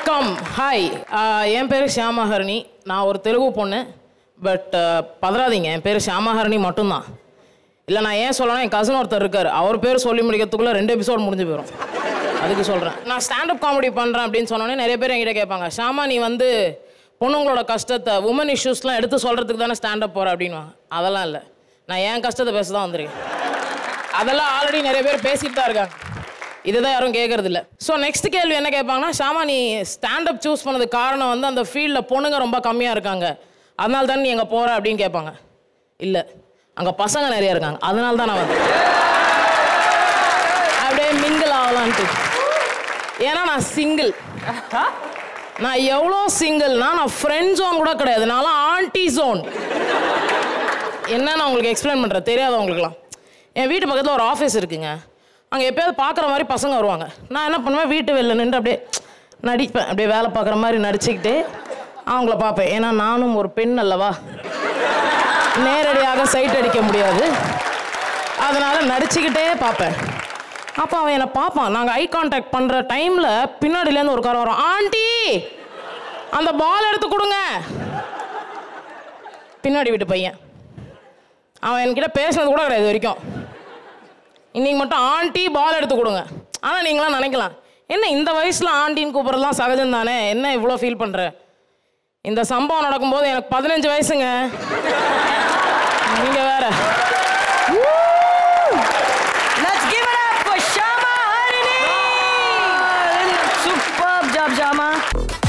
வணக்கம் ஹாய் என் பேர் ஷியாமஹரணி நான் ஒரு தெலுங்கு பொண்ணு பட் பதறாதீங்க என் பேர் ஷியாமஹரணி மட்டும்தான் இல்லை நான் ஏன் சொல்லணும் என் கசன் ஒருத்தர் இருக்கார் அவர் பேர் சொல்லி முடிக்கிறதுக்குள்ளே ரெண்டு எபிசோட் முடிஞ்சு போயிடும் அதுக்கு சொல்கிறேன் நான் ஸ்டாண்டப் காமெடி பண்ணுறேன் அப்படின்னு சொன்னோன்னே நிறைய பேர் என்கிட்ட கேட்பாங்க ஷாமா நீ வந்து பொண்ணுங்களோட கஷ்டத்தை உமன் இஷ்யூஸ்லாம் எடுத்து சொல்கிறதுக்கு தானே ஸ்டாண்டப் போகிற அப்படின்வாங்க அதெல்லாம் இல்லை நான் என் கஷ்டத்தை பேச தான் வந்திருக்கேன் அதெல்லாம் ஆல்ரெடி நிறைய பேர் பேசிட்டு தான் இருக்காங்க இதுதான் யாரும் கேட்கறது இல்ல ஸோ நெக்ஸ்ட் கேள்வி என்ன கேட்பாங்கன்னா ஷாமா நீ ஸ்டாண்டப் சூஸ் பண்ணது காரணம் வந்து அந்த ஃபீல்டில் பொண்ணுங்க ரொம்ப கம்மியாக இருக்காங்க அதனால தான் நீ எங்கே போகிற அப்படின்னு கேட்பாங்க இல்லை அங்கே பசங்க நிறைய இருக்காங்க அதனால தான் நான் வந்தேன் அப்படியே மிங்கிள் ஆகலான்ட்டு ஏன்னா நான் சிங்கிள் நான் எவ்வளோ சிங்கிள்னா நான் ஃப்ரெண்ட் ஜோன் கூட கிடையாது நான்லாம் ஆன்டி ஜோன் என்னன்னு உங்களுக்கு எக்ஸ்பிளைன் பண்ணுறேன் தெரியாதவங்களுக்குலாம் என் வீட்டு பக்கத்தில் ஒரு ஆஃபீஸ் இருக்குங்க அங்கே எப்பயாவது பார்க்குற மாதிரி பசங்க வருவாங்க நான் என்ன பண்ணுவேன் வீட்டு வெளில நின்று அப்படியே நடிப்பேன் அப்படியே வேலை பார்க்குற மாதிரி நடிச்சுக்கிட்டு அவங்கள பார்ப்பேன் ஏன்னா நானும் ஒரு பெண் அல்லவா நேரடியாக சைட் அடிக்க முடியாது அதனால நடிச்சுக்கிட்டே பார்ப்பேன் அப்போ அவன் என்னை பார்ப்பான் நாங்கள் ஐ கான்டாக்ட் பண்ணுற டைமில் பின்னாடிலேருந்து ஒரு கார் வரும் ஆண்டி அந்த பால் எடுத்து கொடுங்க பின்னாடி வீட்டு பையன் அவன் என்கிட்ட பேசுனது கூட கிடையாது இது வரைக்கும் இன்னைக்கு மட்டும் ஆண்டி பால் எடுத்து கொடுங்க ஆனால் நீங்களாம் நினைக்கலாம் என்ன இந்த வயசில் ஆண்டின்னு கூப்பிட்றதுலாம் சகஜம் தானே என்ன இவ்வளோ ஃபீல் பண்ணுற இந்த சம்பவம் நடக்கும்போது எனக்கு பதினஞ்சு வயசுங்க நீங்கள் வேற Let's give it up for Shama Harini! Superb job, Shama.